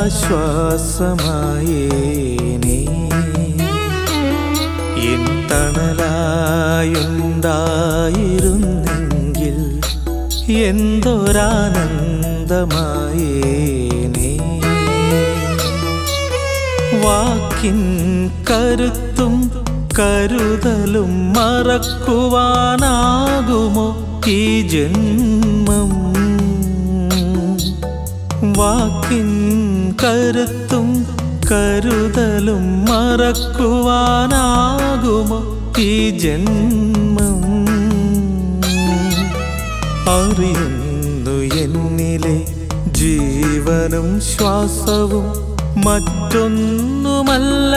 എന്താശ്വാസമായേനേ N തണലായുണ്ടായിരുന്നെങ്കിൽ എന്തൊരാനന്ദമായേനേ walk-in കരുത്തും കരുതലും മറക്കുവാനാകുമോ ഈ ജന്മം വാക്കിൻ കരുത്തും കരുതലും മറക്കുവാനാകുമോ ഈ ജന്മം അറിയുന്നു എന്നിലെ ജീവനും ശ്വാസവും മറ്റൊന്നുമല്ല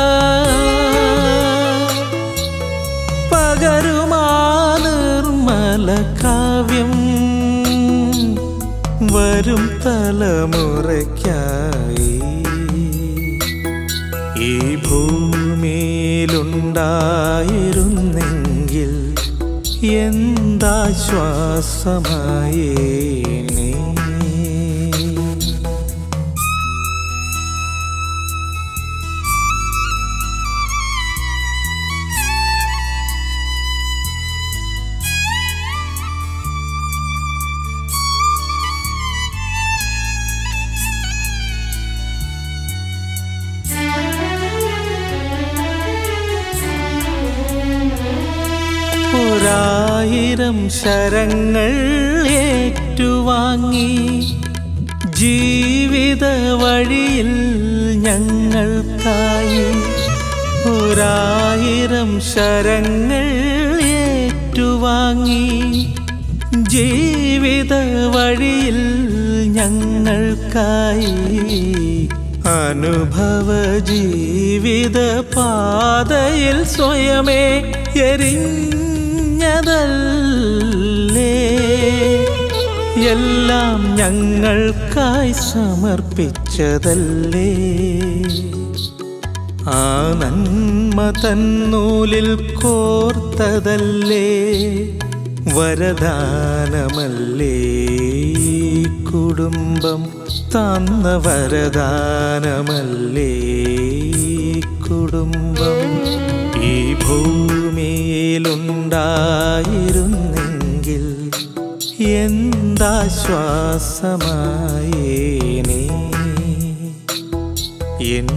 പകരുമാ നിർമ്മല കാവ്യം വരും തലമുറയ്ക്കായി ഈ ഭൂമിയിലുണ്ടായിരുന്നെങ്കിൽ എന്താശ്വാസമായേനേ ഒരായിരം ശരങ്ങൾ ഏറ്റുവാങ്ങി ജീവിത വഴിയിൽ ഞങ്ങൾക്കായി ഒരായിരം ശരങ്ങൾ ഏറ്റുവാങ്ങി ജീവിത വഴിയിൽ ഞങ്ങൾക്കായി അനുഭവ ജീവിത പാതയിൽ സ്വയമേ എരിഞ്ഞതല്ലേ എല്ലാം ഞങ്ങൾക്കായി സമർപ്പിച്ചതല്ലേ ആ നന്മ തന്നൂലിൽ കോർത്തതല്ലേ വരദാനമല്ലേ ഈ കുടുംബം തന്ന വരദാനമല്ലേ ഈ കുടുംബം ഈ ഭൂമിയിലുണ്ടായിരുന്നെങ്കിൽ എന്താശ്വാസമായേനേ എൻ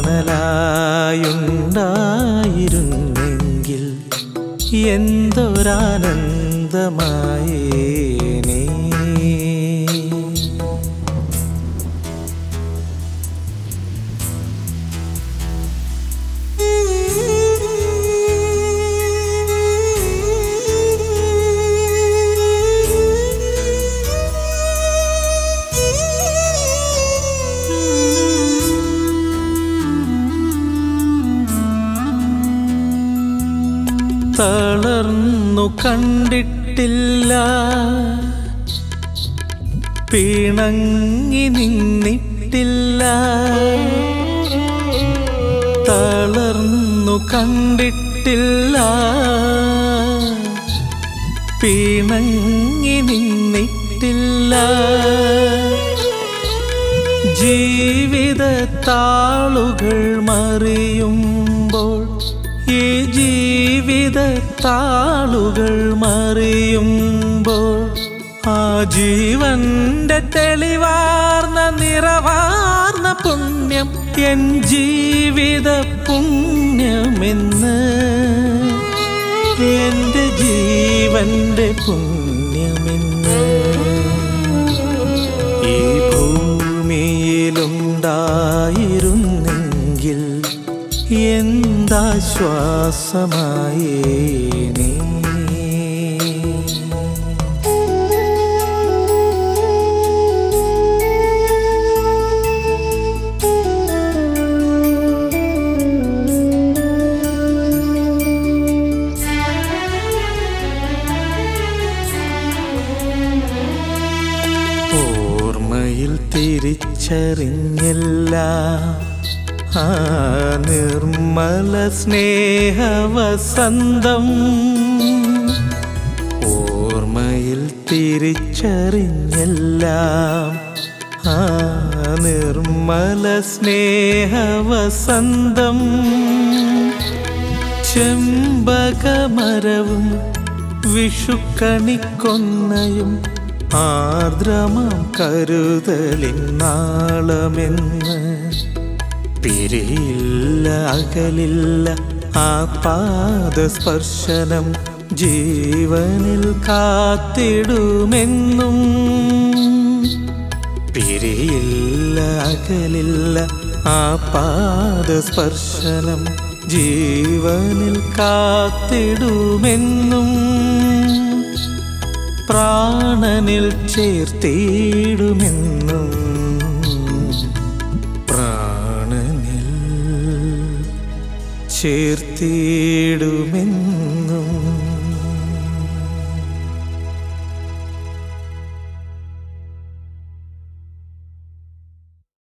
തണലായുണ്ടായിരുന്നെങ്കിൽ എന്തൊരാനന്ദമായേനേ തളർന്നു കണ്ടിട്ടില്ല പിണങ്ങി നിന്നിട്ടില്ല തളർന്നു കണ്ടിട്ടില്ല പിണങ്ങി നിന്നിട്ടില്ല ജീവിത താളുകൾ മറിയുമ്പോൾ ഈ ജീവിത താളുകൾ മറിയുമ്പോൾ ആ ജീവന്റെ തെളിവാർന്ന നിറവാർന്ന പുണ്യം എൻ ജീവിത പുണ്യമെന്ന് എന്റെ ജീവന്റെ പുണ്യമെന്ന് ഈ ഭൂമിയിലുണ്ടായിരുന്നെങ്കിൽ എന്താശ്വാസമായേനേ ഓർമ്മയിൽ തിരിച്ചറിഞ്ഞില്ല ആ നിർമ്മല സ്നേഹവസന്തം ഓർമ്മയിൽ തിരിച്ചറിഞ്ഞെല്ലാം ആ നിർമ്മല സ്നേഹവസന്തം ചെമ്പകമരവും വിഷുക്കണിക്കൊന്നയും ആർദ്രമം കരുതലിൻ നാളമെന്ന് പിരിയില്ല അകലില്ല ആ പാദസ്പർശനം ജീവനിൽ കാത്തിടുമെന്നും പിരിയില്ല അകലില്ല ആ പാദസ്പർശനം ജീവനിൽ കാത്തിടുമെന്നും പ്രാണനിൽ ചേർത്തിടുമെന്നും പ്രാണനിൽ ചേർത്തിടുമെന്നും